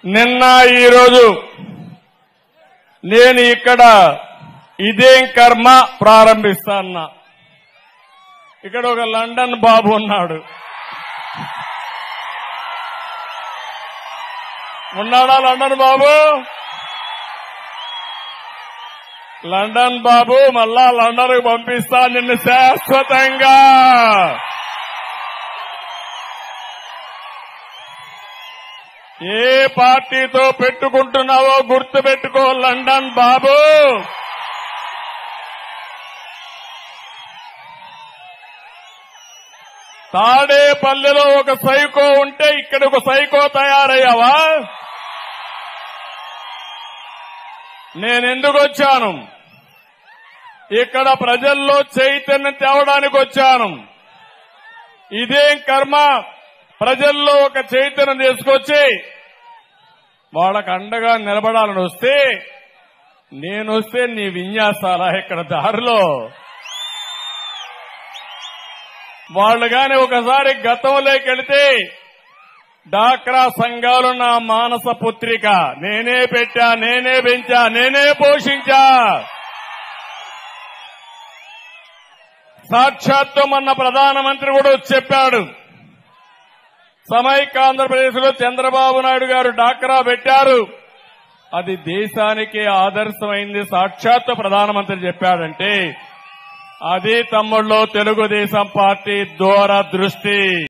నిన్న ఈరోజు నేను ఇక్కడ ఇదేం కర్మ ప్రారంభిస్తాన్నా ఇక్కడ ఒక లండన్ బాబు ఉన్నాడు ఉన్నాడా లండన్ బాబు లండన్ బాబు మళ్ళా లండన్ పంపిస్తా నిన్ను శాశ్వతంగా ఏ పార్టీతో పెట్టుకుంటున్నావో గుర్తు పెట్టుకో లండన్ బాబు తాడేపల్లిలో ఒక సైకో ఉంటే ఇక్కడ ఒక సైకో తయారయ్యావా నేనెందుకు వచ్చాను ఇక్కడ ప్రజల్లో చైతన్యం తేవడానికి వచ్చాను ఇదేం కర్మ ప్రజల్లో ఒక చైతన్యం తీసుకొచ్చి వాళ్ళకు అండగా నిలబడాలని వస్తే నేను వస్తే నీ విన్యాసాలా ఇక్కడ దారిలో వాళ్ళు గాని ఒకసారి గతంలోకి వెళితే డాక్రా సంఘాలు నా మానస పుత్రిక నేనే పెట్టా నేనే పెంచా నేనే పోషించా సాక్షాత్తు మొన్న ప్రధానమంత్రి కూడా వచ్చి చెప్పాడు సమైక్య ఆంధ్రప్రదేశ్ లో చంద్రబాబు నాయుడు గారు డాక్రా పెట్టారు అది దేశానికి ఆదర్శమైంది సాక్షాత్తు ప్రధానమంత్రి చెప్పాడంటే అది తమ్ముళ్ళు తెలుగుదేశం పార్టీ దూరదృష్టి